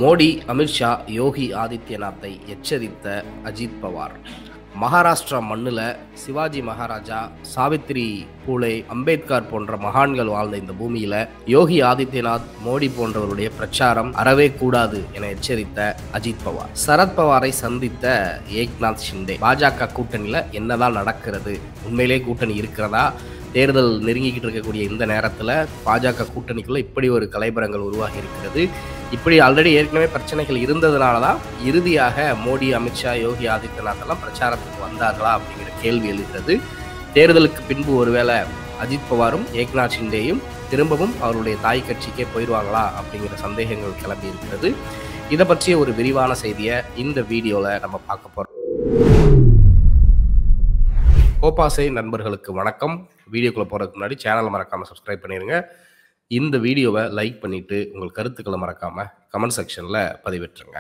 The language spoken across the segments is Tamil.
மோடி அமித்ஷா யோகி ஆதித்யநாத்தை எச்சரித்த அஜித் பவார் மகாராஷ்டிரா மண்ணில் சிவாஜி மகாராஜா சாவித்ரி பூலே அம்பேத்கர் போன்ற மகான்கள் வாழ்ந்த இந்த பூமியில யோகி ஆதித்யநாத் மோடி போன்றவருடைய பிரச்சாரம் அறவே கூடாது என எச்சரித்த அஜித் பவார் சரத்பவாரை சந்தித்த ஏக்நாத் ஷிண்டே பாஜக கூட்டணியில என்னதான் நடக்கிறது உண்மையிலே கூட்டணி இருக்கிறதா தேர்தல் நெருங்கிக்கிட்டு இருக்கக்கூடிய இந்த நேரத்தில் பாஜக கூட்டணிக்குள்ள இப்படி ஒரு கலைபரங்கள் உருவாகி இருக்கிறது இப்படி ஆல்ரெடி ஏற்கனவே பிரச்சனைகள் இருந்ததுனால தான் இறுதியாக மோடி அமித்ஷா யோகி ஆதித்யநாத் எல்லாம் பிரச்சாரத்துக்கு வந்தார்களா அப்படிங்கிற கேள்வி எழுகிறது தேர்தலுக்கு பின்பு ஒருவேளை அஜித் பவாரும் ஏக்நாத் ஷிண்டேயும் திரும்பவும் அவருடைய தாய் கட்சிக்கே போயிடுவாங்களா அப்படிங்கிற சந்தேகங்கள் கிளம்பி இருக்கிறது இதை பற்றிய ஒரு விரிவான செய்தியை இந்த வீடியோவில் நம்ம பார்க்க போகிறோம் கோபாசை நண்பர்களுக்கு வணக்கம் வீடியோக்குள்ளே போகிறதுக்கு முன்னாடி சேனலை மறக்காமல் சப்ஸ்கிரைப் பண்ணிடுங்க இந்த வீடியோவை லைக் பண்ணிவிட்டு உங்கள் கருத்துக்களை மறக்காமல் கமெண்ட் செக்ஷனில் பதிவிட்டுருங்க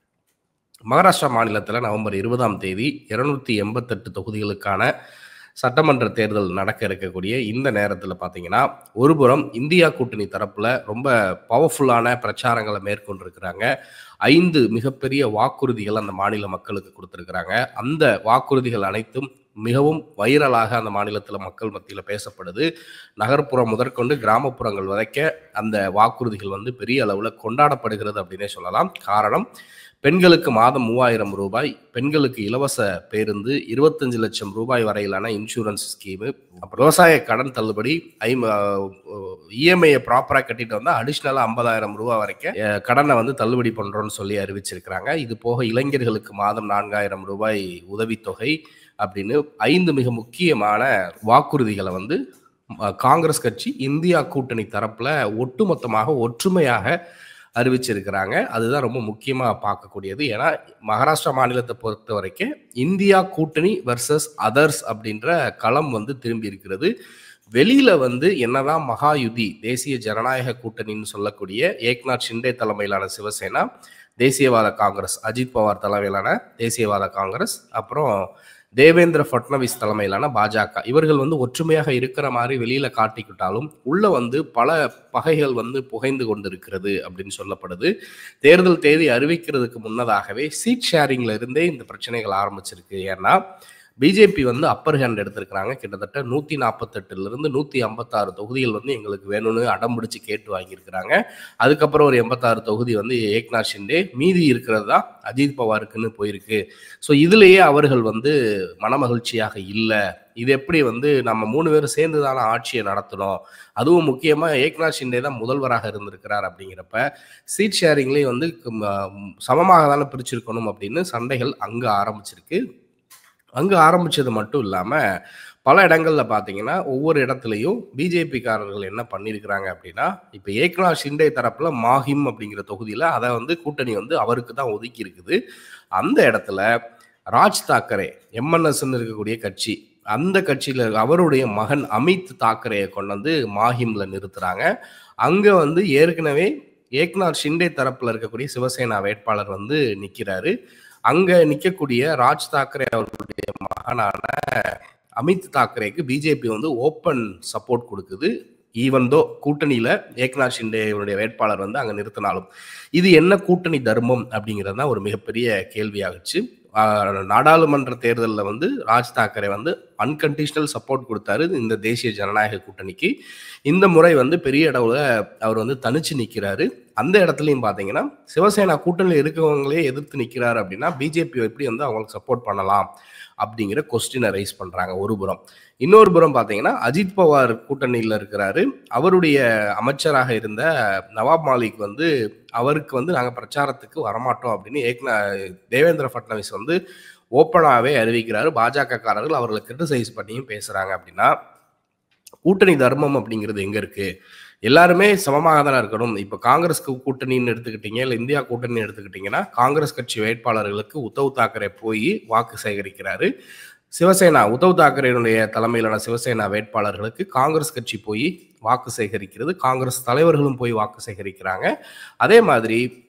மகாராஷ்டிரா மாநிலத்தில் நவம்பர் இருபதாம் தேதி இருநூத்தி எண்பத்தெட்டு தொகுதிகளுக்கான சட்டமன்ற தேர்தல் நடக்க இருக்கக்கூடிய இந்த நேரத்தில் பார்த்தீங்கன்னா ஒருபுறம் இந்தியா கூட்டணி தரப்பில் ரொம்ப பவர்ஃபுல்லான பிரச்சாரங்களை மேற்கொண்டிருக்கிறாங்க ஐந்து மிகப்பெரிய வாக்குறுதிகள் அந்த மாநில மக்களுக்கு கொடுத்துருக்குறாங்க அந்த வாக்குறுதிகள் அனைத்தும் மிகவும் வைரலாக அந்த மாநிலத்தில் மக்கள் மத்தியில் பேசப்படுது நகர்ப்புறம் முதற்கொண்டு கிராமப்புறங்கள் வரைக்க அந்த வாக்குறுதிகள் வந்து பெரிய அளவில் கொண்டாடப்படுகிறது அப்படின்னே சொல்லலாம் காரணம் பெண்களுக்கு மாதம் மூவாயிரம் ரூபாய் பெண்களுக்கு இலவச பேருந்து இருபத்தஞ்சு லட்சம் ரூபாய் வரையிலான இன்சூரன்ஸ் ஸ்கீமு அப்புறம் விவசாய கடன் தள்ளுபடி ஐம் இஎம்ஐயை ப்ராப்பராக கட்டிட்டு வந்தால் அடிஷ்னலாக ஐம்பதாயிரம் ரூபாய் வரைக்கும் அஹ், கடனை வந்து தள்ளுபடி பண்ணுறோன்னு சொல்லி அறிவிச்சிருக்கிறாங்க இது போக இளைஞர்களுக்கு மாதம் நான்காயிரம் ரூபாய் உதவித்தொகை அப்படின்னு ஐந்து மிக முக்கியமான வாக்குறுதிகளை வந்து அஹ், காங்கிரஸ் கட்சி இந்தியா கூட்டணி தரப்புல ஒட்டுமொத்தமாக ஒற்றுமையாக அறிவிச்சிருக்கிறாங்க அதுதான் ரொம்ப முக்கியமாக பார்க்கக்கூடியது ஏன்னா மகாராஷ்டிரா மாநிலத்தை பொறுத்த வரைக்கும் இந்தியா கூட்டணி வர்சஸ் அதர்ஸ் அப்படின்ற களம் வந்து திரும்பி இருக்கிறது வெளியில வந்து என்னதான் மகாயுதி தேசிய ஜனநாயக கூட்டணின்னு சொல்லக்கூடிய ஏக்நாத் ஷிண்டே தலைமையிலான சிவசேனா தேசியவாத காங்கிரஸ் அஜித் பவார் தலைமையிலான தேசியவாத காங்கிரஸ் அப்புறம் தேவேந்திர ஃபட்னவிஸ் தலைமையிலான பாஜக இவர்கள் வந்து ஒற்றுமையாக இருக்கிற மாதிரி வெளியில காட்டிக்கிட்டாலும் உள்ள வந்து பல பகைகள் வந்து புகைந்து கொண்டிருக்கிறது அப்படின்னு சொல்லப்படுது தேர்தல் தேதி அறிவிக்கிறதுக்கு முன்னதாகவே சீட் ஷேரிங்ல இருந்தே இந்த பிரச்சனைகள் ஆரம்பிச்சிருக்கு ஏன்னா பிஜேபி வந்து அப்பர் ஹேண்ட் எடுத்திருக்கிறாங்க கிட்டத்தட்ட நூற்றி நாற்பத்தெட்டுல இருந்து நூற்றி ஐம்பத்தாறு தொகுதிகள் வந்து எங்களுக்கு வேணும்னு அடம்பிடிச்சு கேட்டு வாங்கியிருக்கிறாங்க அதுக்கப்புறம் ஒரு எண்பத்தாறு தொகுதி வந்து ஏக்நாத் ஷிண்டே மீதி இருக்கிறது தான் அஜித் பவாருக்குன்னு போயிருக்கு ஸோ இதுலேயே அவர்கள் வந்து மனமகிழ்ச்சியாக இல்லை இது எப்படி வந்து நம்ம மூணு பேரும் சேர்ந்து தானே ஆட்சியை நடத்தணும் அதுவும் முக்கியமாக ஏக்நாத் ஷிண்டே தான் முதல்வராக இருந்திருக்கிறார் அப்படிங்கிறப்ப சீட் ஷேரிங்லேயே வந்து ம், சமமாக தானே பிரிச்சிருக்கணும் அப்படின்னு சண்டைகள் அங்கே ஆரம்பிச்சிருக்கு அங்கே ஆரம்பிச்சது மட்டும் இல்லாமல் பல இடங்கள்ல பார்த்தீங்கன்னா ஒவ்வொரு இடத்துலையும் பிஜேபிக்காரர்கள் என்ன பண்ணியிருக்கிறாங்க அப்படின்னா இப்போ ஏக்நாத் ஷிண்டே தரப்புல மாஹிம் அப்படிங்கிற தொகுதியில் அதை வந்து கூட்டணி வந்து அவருக்கு தான் ஒதுக்கி இருக்குது அந்த இடத்துல ராஜ் தாக்கரே எம்என்எஸ்ன்னு இருக்கக்கூடிய கட்சி அந்த கட்சியில் அவருடைய மகன் அமித் தாக்கரேயை கொண்டு வந்து மாஹிம்ல நிறுத்துறாங்க அங்கே வந்து ஏற்கனவே ஏக்நாத் ஷிண்டே தரப்புல இருக்கக்கூடிய சிவசேனா வேட்பாளர் வந்து நிற்கிறாரு அங்க நிற்கக்கூடிய ராஜ் தாக்கரே அவர்களுடைய மகனான அமித் தாக்கரேக்கு பிஜேபி வந்து ஓப்பன் சப்போர்ட் கொடுக்குது ஈவன் தோ கூட்டணியில ஏக்நாத் ஷிண்டேவுடைய வேட்பாளர் வந்து அங்க நிறுத்தினாலும் இது என்ன கூட்டணி தர்மம் அப்படிங்கிறது தான் ஒரு மிகப்பெரிய கேள்வியாகுச்சு ஆஹ் நாடாளுமன்ற தேர்தலில் வந்து ராஜ் தாக்கரே வந்து அன்கண்டிஷனல் சப்போர்ட் கொடுத்தாரு இந்த தேசிய ஜனநாயக கூட்டணிக்கு இந்த முறை வந்து பெரிய அளவில் அவர் வந்து தனிச்சு நிற்கிறாரு அந்த இடத்துலையும் பார்த்தீங்கன்னா சிவசேனா கூட்டணியில் இருக்கவங்களே எதிர்த்து நிற்கிறாரு அப்படின்னா பிஜேபி எப்படி வந்து அவங்களுக்கு சப்போர்ட் பண்ணலாம் அப்படிங்கிற கொஸ்டினை ரைஸ் பண்ணுறாங்க ஒரு புறம் இன்னொரு புறம் பார்த்தீங்கன்னா அஜித் பவார் கூட்டணியில் இருக்கிறாரு அவருடைய அமைச்சராக இருந்த நவாப் மாலிக் வந்து அவருக்கு வந்து நாங்கள் பிரச்சாரத்துக்கு வரமாட்டோம் அப்படின்னு ஏக்னா தேவேந்திர ஃபட்னவிஸ் வந்து ஓப்பனாகவே அறிவிக்கிறாரு பாஜக காரர்கள் அவர்களை கிரிட்டிசைஸ் பண்ணியும் பேசுகிறாங்க அப்படின்னா கூட்டணி தர்மம் அப்படிங்கிறது எங்கே இருக்கு எல்லாருமே சமமாக தானே இருக்கணும் இப்போ காங்கிரஸ் கூட்டணின்னு எடுத்துக்கிட்டீங்க இல்லை இந்தியா கூட்டணின்னு எடுத்துக்கிட்டீங்கன்னா காங்கிரஸ் கட்சி வேட்பாளர்களுக்கு உத்தவ் தாக்கரே போய் வாக்கு சேகரிக்கிறாரு சிவசேனா உத்தவ் தாக்கரேனுடைய தலைமையிலான சிவசேனா வேட்பாளர்களுக்கு காங்கிரஸ் கட்சி போய் வாக்கு சேகரிக்கிறது காங்கிரஸ் தலைவர்களும் போய் வாக்கு சேகரிக்கிறாங்க அதே மாதிரி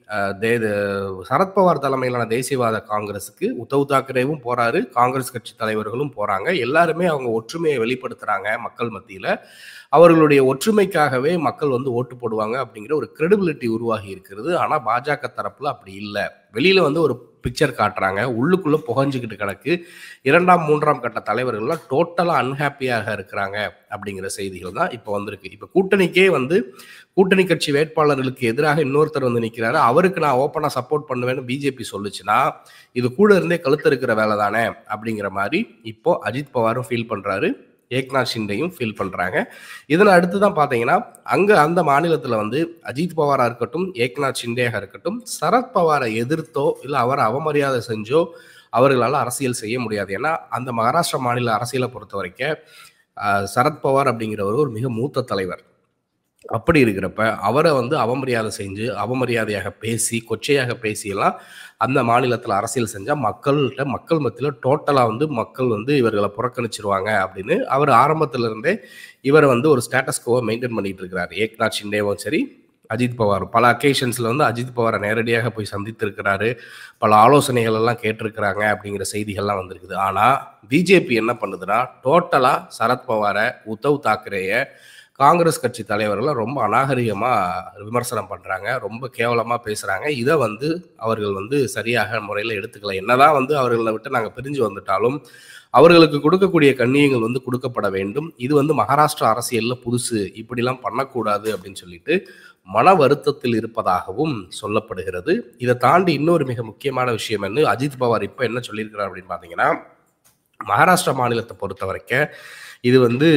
அஹ், தே த- சரத்பவார் தலைமையிலான தேசியவாத காங்கிரஸுக்கு உத்தவ் தாக்கரேவும் போறாரு காங்கிரஸ் கட்சி தலைவர்களும் போறாங்க எல்லாருமே அவங்க ஒற்றுமையை வெளிப்படுத்துறாங்க மக்கள் மத்தியில அவர்களுடைய ஒற்றுமைக்காகவே மக்கள் வந்து ஓட்டு போடுவாங்க அப்படிங்கிற ஒரு கிரெடிபிலிட்டி உருவாகி இருக்கிறது ஆனா பாஜக தரப்புல அப்படி இல்லை வெளியில வந்து ஒரு பிக்சர் காட்டுறாங்க உள்ளுக்குள்ள புகஞ்சுக்கிட்டு கிடக்கு இரண்டாம் மூன்றாம் கட்ட தலைவர்கள்லாம் டோட்டலாக அன்ஹாப்பியாக இருக்கிறாங்க அப்படிங்கிற செய்திகள் தான் இப்போ வந்திருக்கு இப்போ கூட்டணிக்கே வந்து கூட்டணி கட்சி வேட்பாளர்களுக்கு எதிராக இன்னொருத்தர் வந்து நிற்கிறாரு அவருக்கு நான் ஓப்பனாக சப்போர்ட் பண்ணுவேன்னு பிஜேபி சொல்லுச்சுன்னா இது கூட இருந்தே கழுத்து இருக்கிற வேலை தானே அப்படிங்கிற மாதிரி இப்போ அஜித் பவாரும் ஃபீல் பண்ணுறாரு ஏக்நாத் ஷிண்டேயும் ஃபீல் பண்ணுறாங்க இதனை அடுத்து தான் பார்த்தீங்கன்னா அங்கே அந்த மாநிலத்தில் வந்து அஜித் பவாராக இருக்கட்டும் ஏக்நாத் ஷிண்டேயாக இருக்கட்டும் சரத் பவாரை எதிர்த்தோ இல்லை அவரை அவமரியாதை செஞ்சோ அவர்களால் அரசியல் செய்ய முடியாது ஏன்னா அந்த மகாராஷ்டிரா மாநில அரசியலை பொறுத்த வரைக்கும் ஆஹ், சரத்பவார் அப்படிங்கிறவர் ஒரு மிக மூத்த தலைவர் அப்படி இருக்கிறப்ப அவரை வந்து அவமரியாதை செஞ்சு அவமரியாதையாக பேசி கொச்சையாக பேசியெல்லாம் அந்த மாநிலத்தில் அரசியல் செஞ்சால் மக்கள்கிட்ட மக்கள் மத்தியில் டோட்டலாக வந்து மக்கள் வந்து இவர்களை புறக்கணிச்சிருவாங்க அப்படின்னு அவர் ஆரம்பத்துல இருந்தே இவர் வந்து ஒரு ஸ்டேட்டஸ் கோவை மெயின்டைன் பண்ணிட்டு இருக்கிறார் ஏக்நாத் ஷிண்டேவும் சரி அஜித் பவார் பல அக்கேஷன்ஸில் வந்து அஜித் பவாரை நேரடியாக போய் சந்தித்திருக்கிறாரு பல ஆலோசனைகள் எல்லாம் கேட்டிருக்கிறாங்க அப்படிங்கிற செய்திகள்லாம் வந்திருக்குது ஆனால் பிஜேபி என்ன பண்ணுதுன்னா டோட்டலாக சரத்பவாரை உத்தவ் தாக்கரேயை காங்கிரஸ் கட்சி தலைவர்கள் ரொம்ப அநாகரிகமாக விமர்சனம் பண்ணுறாங்க ரொம்ப கேவலமாக பேசுகிறாங்க இதை வந்து அவர்கள் வந்து சரியாக முறையில் எடுத்துக்கல என்னதான் வந்து அவர்களை விட்டு நாங்கள் பிரிஞ்சு வந்துட்டாலும் அவர்களுக்கு கொடுக்கக்கூடிய கண்ணியங்கள் வந்து கொடுக்கப்பட வேண்டும் இது வந்து மகாராஷ்டிரா அரசியலில் புதுசு இப்படிலாம் பண்ணக்கூடாது அப்படின்னு சொல்லிட்டு மன வருத்தத்தில் இருப்பதாகவும் சொல்லப்படுகிறது இதை தாண்டி இன்னொரு மிக முக்கியமான விஷயம் என்ன அஜித் பவார் இப்போ என்ன சொல்லியிருக்கிறார் அப்படின்னு பார்த்தீங்கன்னா மகாராஷ்டிரா மாநிலத்தை பொறுத்த வரைக்கும் இது வந்து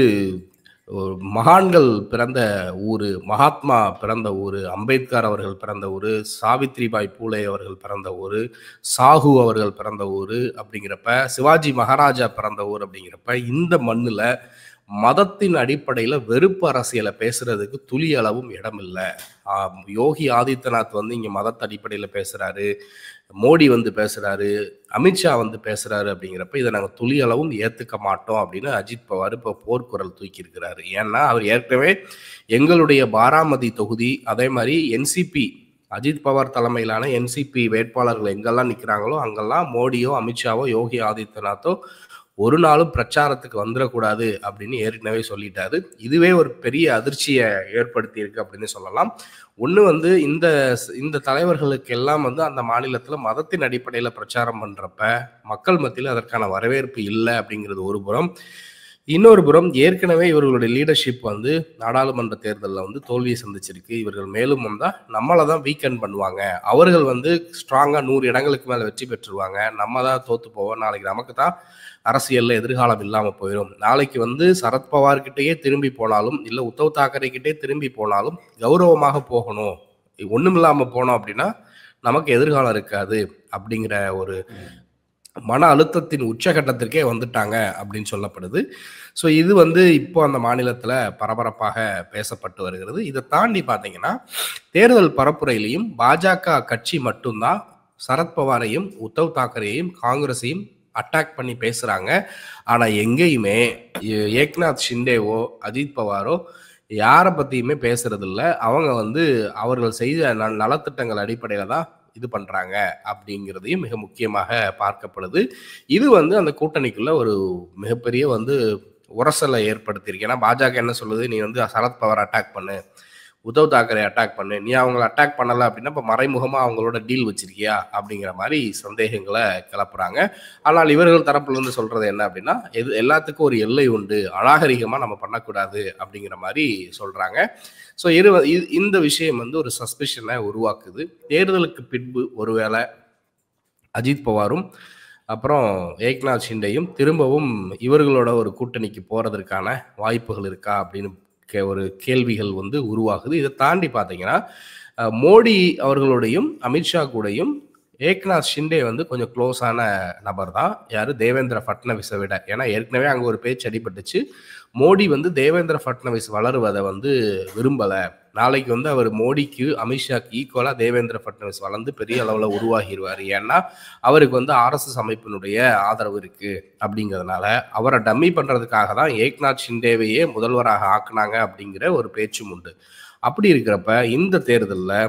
ஒரு மகான்கள் பிறந்த ஊர் மகாத்மா பிறந்த ஊர் அம்பேத்கர் அவர்கள் பிறந்த ஊர் சாவித்ரிபாய் பூலே அவர்கள் பிறந்த ஊர் சாஹு அவர்கள் பிறந்த ஊர் அப்படிங்கிறப்ப சிவாஜி மகாராஜா பிறந்த ஊர் அப்படிங்கிறப்ப இந்த மண்ணில் மதத்தின் அடிப்படையில் வெறுப்பு அரசியலை பேசுறதுக்கு துளி அளவும் இடம் இல்லை யோகி ஆதித்யநாத் வந்து இங்கே மதத்த அடிப்படையில் பேசுகிறாரு மோடி வந்து பேசுகிறாரு அமித்ஷா வந்து பேசுகிறாரு அப்படிங்கிறப்ப இதை நாங்கள் துளி அளவும் ஏற்றுக்க மாட்டோம் அப்படின்னு அஜித் பவார் இப்போ போர்க்குரல் தூக்கியிருக்கிறாரு ஏன்னா அவர் ஏற்கனவே எங்களுடைய பாராமதி தொகுதி அதே மாதிரி என்சிபி அஜித் பவார் தலைமையிலான என்சிபி வேட்பாளர்கள் எங்கெல்லாம் நிற்கிறாங்களோ அங்கெல்லாம் மோடியோ அமித்ஷாவோ யோகி ஆதித்யநாத்தோ ஒரு நாளும் பிரச்சாரத்துக்கு வந்துடக்கூடாது அப்படின்னு ஏற்கனவே சொல்லிட்டாரு இதுவே ஒரு பெரிய அதிர்ச்சியை ஏற்படுத்தி இருக்கு அப்படின்னு சொல்லலாம் ஒன்று வந்து இந்த இந்த தலைவர்களுக்கு எல்லாம் வந்து அந்த மாநிலத்தில் மதத்தின் அடிப்படையில் பிரச்சாரம் பண்ணுறப்ப மக்கள் மத்தியில் அதற்கான வரவேற்பு இல்லை அப்படிங்கிறது ஒரு புறம் இன்னொரு புறம் ஏற்கனவே இவர்களுடைய லீடர்ஷிப் வந்து நாடாளுமன்ற தேர்தலில் வந்து தோல்வியை சந்திச்சிருக்கு இவர்கள் மேலும் வந்தால் நம்மளை தான் வீக்கெண்ட் பண்ணுவாங்க அவர்கள் வந்து ஸ்ட்ராங்காக நூறு இடங்களுக்கு மேலே வெற்றி பெற்றுருவாங்க நம்ம தான் தோற்று போவோம் நாளைக்கு நமக்கு தான் அரசியலில் எதிர்காலம் இல்லாமல் போயிடும் நாளைக்கு வந்து சரத்பவார்கிட்டயே திரும்பி போனாலும் இல்லை உத்தவ் தாக்கரே கிட்டே திரும்பி போனாலும் கௌரவமாக போகணும் ஒன்றும் இல்லாமல் போனோம் அப்படின்னா நமக்கு எதிர்காலம் இருக்காது அப்படிங்கிற ஒரு மன அழுத்தத்தின் உச்சகட்டத்திற்கே வந்துட்டாங்க அப்படின்னு சொல்லப்படுது ஸோ இது வந்து இப்போ அந்த மாநிலத்தில் பரபரப்பாக பேசப்பட்டு வருகிறது இதை தாண்டி பார்த்தீங்கன்னா தேர்தல் பரப்புரையிலையும் பாஜக கட்சி மட்டும்தான் சரத்பவாரையும் உத்தவ் தாக்கரேயும் காங்கிரஸையும் அட்டாக் பண்ணி பேசுகிறாங்க ஆனால் எங்கேயுமே ஏக்நாத் ஷிண்டேவோ அஜித் பவாரோ யாரை பற்றியுமே பேசுறதில்ல அவங்க வந்து அவர்கள் செய்த ந நலத்திட்டங்கள் அடிப்படையில் தான் இது பண்ணுறாங்க அப்படிங்கிறதையும் மிக முக்கியமாக பார்க்கப்படுது இது வந்து அந்த கூட்டணிக்குள்ள ஒரு மிகப்பெரிய வந்து உரசலை ஏற்படுத்தியிருக்கு ஏன்னா பாஜக என்ன சொல்லுது நீ வந்து சரத்பவார் அட்டாக் பண்ணு உத்தவ் தாக்கரே அட்டாக் பண்ணு நீ அவங்கள அட்டாக் பண்ணலை அப்படின்னா இப்போ மறைமுகமாக அவங்களோட டீல் வச்சிருக்கியா அப்படிங்கிற மாதிரி சந்தேகங்களை கிளப்புறாங்க ஆனால் இவர்கள் தரப்புலேருந்து சொல்கிறது என்ன அப்படின்னா எது எல்லாத்துக்கும் ஒரு எல்லை உண்டு அநாகரிகமாக நம்ம பண்ணக்கூடாது அப்படிங்கிற மாதிரி சொல்கிறாங்க ஸோ இரு இந்த விஷயம் வந்து ஒரு சஸ்பிஷனை உருவாக்குது தேர்தலுக்கு பின்பு ஒருவேளை அஜித் பவாரும் அப்புறம் ஏக்நாத் ஷிண்டேயும் திரும்பவும் இவர்களோட ஒரு கூட்டணிக்கு போகிறதுக்கான வாய்ப்புகள் இருக்கா அப்படின்னு கே ஒரு கேள்விகள் வந்து உருவாகுது இதை தாண்டி பார்த்தீங்கன்னா மோடி அவர்களோடையும் அமித்ஷா கூடயும் ஏக்நாத் ஷிண்டே வந்து கொஞ்சம் க்ளோஸான நபர் தான் யார் தேவேந்திர ஃபட்னவிஸை விட ஏன்னா ஏற்கனவே அங்கே ஒரு பேச்சு அடிபட்டுச்சு மோடி வந்து தேவேந்திர ஃபட்னவிஸ் வளருவதை வந்து விரும்பலை நாளைக்கு வந்து அவர் மோடிக்கு அமித்ஷாக்கு ஈக்குவலாக தேவேந்திர ஃபட்னவிஸ் வளர்ந்து பெரிய அளவில் உருவாகிடுவார் ஏன்னா அவருக்கு வந்து ஆர்எஸ்எஸ் அமைப்பினுடைய ஆதரவு இருக்குது அப்படிங்கிறதுனால அவரை டம்மி பண்ணுறதுக்காக தான் ஏக்நாத் ஷிண்டேவையே முதல்வராக ஆக்குனாங்க அப்படிங்கிற ஒரு பேச்சும் உண்டு அப்படி இருக்கிறப்ப இந்த தேர்தலில்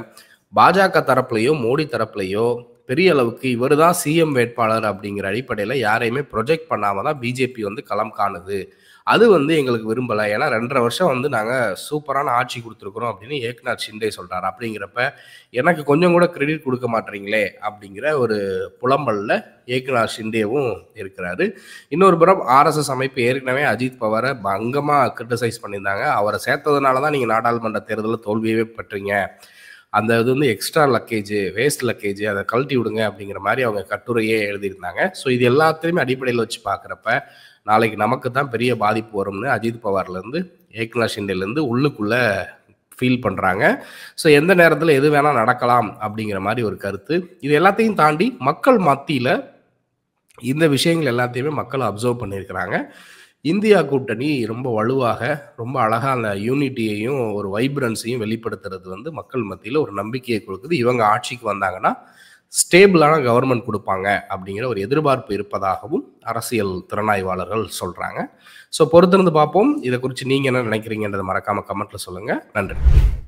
பாஜக தரப்புலையோ மோடி தரப்புலையோ பெரிய அளவுக்கு இவர் தான் சிஎம் வேட்பாளர் அப்படிங்கிற அடிப்படையில் யாரையுமே ப்ரொஜெக்ட் பண்ணாமல் தான் பிஜேபி வந்து களம் காணுது அது வந்து எங்களுக்கு விரும்பலை ஏன்னா ரெண்டரை வருஷம் வந்து நாங்கள் சூப்பரான ஆட்சி கொடுத்துருக்குறோம் அப்படின்னு ஏக்நாத் ஷிண்டே சொல்கிறார் அப்படிங்கிறப்ப எனக்கு கொஞ்சம் கூட கிரெடிட் கொடுக்க மாட்டீங்களே அப்படிங்கிற ஒரு புலம்பலில் ஏக்நாத் ஷிண்டேவும் இருக்கிறாரு இன்னொரு புறம் ஆர்எஸ்எஸ் அமைப்பு ஏற்கனவே அஜித் பவாரை பங்கமாக கிரிட்டிசைஸ் பண்ணியிருந்தாங்க அவரை சேர்த்ததுனால தான் நீங்கள் நாடாளுமன்ற தேர்தலில் தோல்வியவே பெற்றீங்க அந்த இது வந்து எக்ஸ்ட்ரா லக்கேஜ் வேஸ்ட் லக்கேஜ் அதை கழட்டி விடுங்க அப்படிங்கிற மாதிரி அவங்க கட்டுரையே எழுதியிருந்தாங்க ஸோ இது எல்லாத்தையுமே அடிப்படையில் வச்சு பார்க்குறப்ப நாளைக்கு நமக்கு தான் பெரிய பாதிப்பு வரும்னு அஜித் பவார்லேருந்து ஏக்நாத் ஷிண்டேலேருந்து உள்ளுக்குள்ளே ஃபீல் பண்ணுறாங்க ஸோ எந்த நேரத்தில் எது வேணால் நடக்கலாம் அப்படிங்கிற மாதிரி ஒரு கருத்து இது எல்லாத்தையும் தாண்டி மக்கள் மத்தியில் இந்த விஷயங்கள் எல்லாத்தையுமே மக்கள் அப்சர்வ் பண்ணியிருக்கிறாங்க இந்தியா கூட்டணி ரொம்ப வலுவாக ரொம்ப அழகாக அந்த யூனிட்டியையும் ஒரு வைப்ரன்ஸையும் வெளிப்படுத்துறது வந்து மக்கள் மத்தியில் ஒரு நம்பிக்கையை கொடுக்குது இவங்க ஆட்சிக்கு வந்தாங்கன்னா ஸ்டேபிளான கவர்மெண்ட் கொடுப்பாங்க அப்படிங்கிற ஒரு எதிர்பார்ப்பு இருப்பதாகவும் அரசியல் திறனாய்வாளர்கள் சொல்கிறாங்க ஸோ பொறுத்திருந்து பார்ப்போம் இதை குறித்து நீங்கள் என்ன நினைக்கிறீங்கன்றதை மறக்காமல் கமெண்ட்டில் சொல்லுங்கள் நன்றி